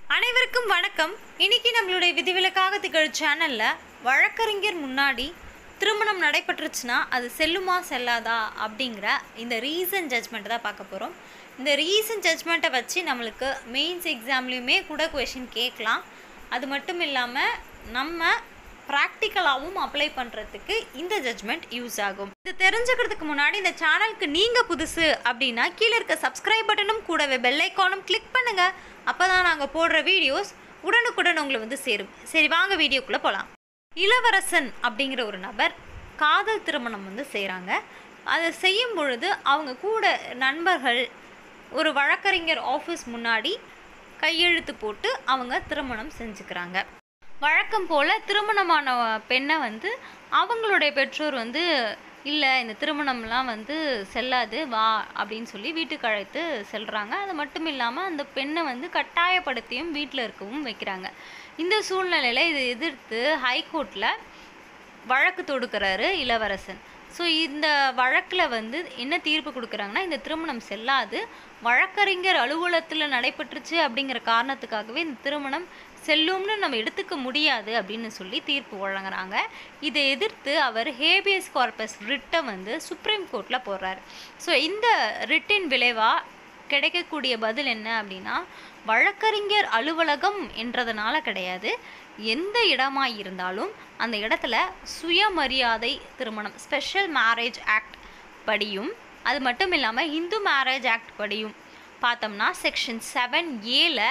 அனைவருக்கும் வணக்கம் இன்னைக்கு நம்மளுடைய விதிவிலக்காக திகழ் சேனல்ல வழக்கறிஞர் முன்னாடி திருமணம் நடைபெற்றுச்சுன்னா அது செல்லுமா செல்லாதா அப்படிங்கிற இந்த ரீசன் ஜட்ஜ்மெண்ட் தான் பார்க்க போகிறோம் இந்த ரீசன் ஜட்ஜ்மெண்ட்டை வச்சு நம்மளுக்கு மெயின்ஸ் எக்ஸாம்லேயுமே கூட கொஷின் கேட்கலாம் அது மட்டும் இல்லாமல் நம்ம ப்ராக்டிக்கலாகவும் அப்ளை பண்ணுறதுக்கு இந்த ஜட்ஜ்மெண்ட் யூஸ் ஆகும் இது தெரிஞ்சுக்கிறதுக்கு முன்னாடி இந்த சேனலுக்கு நீங்கள் புதுசு அப்படின்னா கீழே இருக்க சப்ஸ்கிரைப் பட்டனும் கூடவே பெல் ஐக்கானும் கிளிக் பண்ணுங்கள் அப்போ தான் நாங்கள் போடுற வீடியோஸ் உடனுக்குடன் உங்களை வந்து சேரும் சரி வாங்க வீடியோக்குள்ளே போகலாம் இளவரசன் அப்படிங்கிற ஒரு நபர் காதல் திருமணம் வந்து செய்கிறாங்க அதை செய்யும் பொழுது அவங்க கூட நண்பர்கள் ஒரு வழக்கறிஞர் ஆஃபீஸ் முன்னாடி கையெழுத்து போட்டு அவங்க திருமணம் செஞ்சுக்கிறாங்க வழக்கம் போல் திருமணமான பெண்ணை வந்து அவங்களுடைய பெற்றோர் வந்து இல்லை இந்த திருமணம்லாம் வந்து செல்லாது வா அப்படின்னு சொல்லி வீட்டுக்கு அழைத்து செல்கிறாங்க அது மட்டும் இல்லாமல் அந்த பெண்ணை வந்து கட்டாயப்படுத்தியும் வீட்டில் இருக்கவும் வைக்கிறாங்க இந்த சூழ்நிலையில் இதை எதிர்த்து ஹைகோர்ட்டில் வழக்கு தொடுக்கிறாரு இளவரசன் ஸோ இந்த வழக்கில் வந்து என்ன தீர்ப்பு கொடுக்குறாங்கன்னா இந்த திருமணம் செல்லாது வழக்கறிஞர் அலுவலகத்தில் நடைபெற்றுச்சு அப்படிங்கிற காரணத்துக்காகவே இந்த திருமணம் செல்லும்னு நம்ம எடுத்துக்க முடியாது அப்படின்னு சொல்லி தீர்ப்பு வழங்குறாங்க இதை எதிர்த்து அவர் ஹேபியஸ் கார்பஸ் ரிட்டை வந்து சுப்ரீம் கோர்ட்டில் போடுறாரு ஸோ இந்த ரிட்டின் விளைவாக கிடைக்கக்கூடிய பதில் என்ன அப்படின்னா வழக்கறிஞர் அலுவலகம் என்றதுனால கிடையாது எந்த இடமா இருந்தாலும் அந்த இடத்துல சுயமரியாதை திருமணம் ஸ்பெஷல் மேரேஜ் ஆக்ட் படியும் அது மட்டும் இல்லாமல் இந்து மேரேஜ் ஆக்ட் படியும் பார்த்தோம்னா செக்ஷன் செவன் ஏல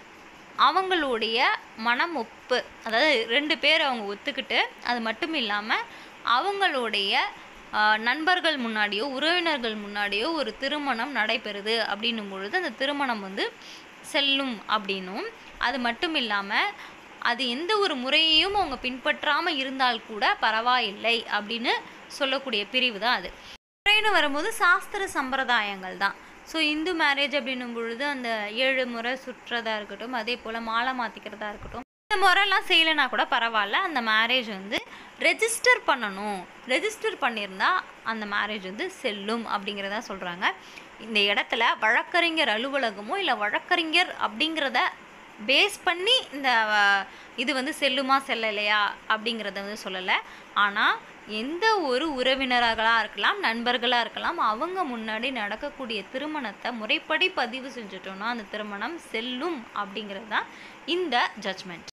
அவங்களுடைய மனம் ஒப்பு அதாவது ரெண்டு பேர் அவங்க ஒத்துக்கிட்டு அது மட்டும் இல்லாமல் அவங்களுடைய ஆஹ், நண்பர்கள் முன்னாடியோ உறவினர்கள் முன்னாடியோ ஒரு திருமணம் நடைபெறுது அப்படின்னும் பொழுது அந்த திருமணம் வந்து செல்லும் அப்படின்னும் அது மட்டும் இல்லாமல் அது எந்த ஒரு முறையையும் அவங்க பின்பற்றாமல் இருந்தால் கூட பரவாயில்லை அப்படின்னு சொல்லக்கூடிய பிரிவு தான் அது முறைன்னு வரும்போது சாஸ்திர சம்பிரதாயங்கள் தான் ஸோ இந்து மேரேஜ் அப்படின்னும் பொழுது அந்த ஏழு முறை சுற்றுறதா இருக்கட்டும் அதே போல் மாலை மாற்றிக்கிறதா இருக்கட்டும் இந்த முறைலாம் செய்யலைனா கூட பரவாயில்ல அந்த மேரேஜ் வந்து ரெஜிஸ்டர் பண்ணணும் ரெஜிஸ்டர் பண்ணியிருந்தா அந்த மேரேஜ் வந்து செல்லும் அப்படிங்கிறதா சொல்கிறாங்க இந்த இடத்துல வழக்கறிஞர் அலுவலகமோ இல்லை வழக்கறிஞர் அப்படிங்கிறத பேஸ் பண்ணி இந்த அஹ், இது வந்து செல்லுமா செல்லலையா அப்படிங்கிறத வந்து சொல்லலை ஆனால் எந்த ஒரு உறவினர்களாக இருக்கலாம் நண்பர்களாக இருக்கலாம் அவங்க முன்னாடி நடக்கக்கூடிய திருமணத்தை முறைப்படி பதிவு செஞ்சுட்டோம்னா அந்த திருமணம் செல்லும் அப்படிங்கிறது தான் இந்த ஜட்ஜ்மெண்ட்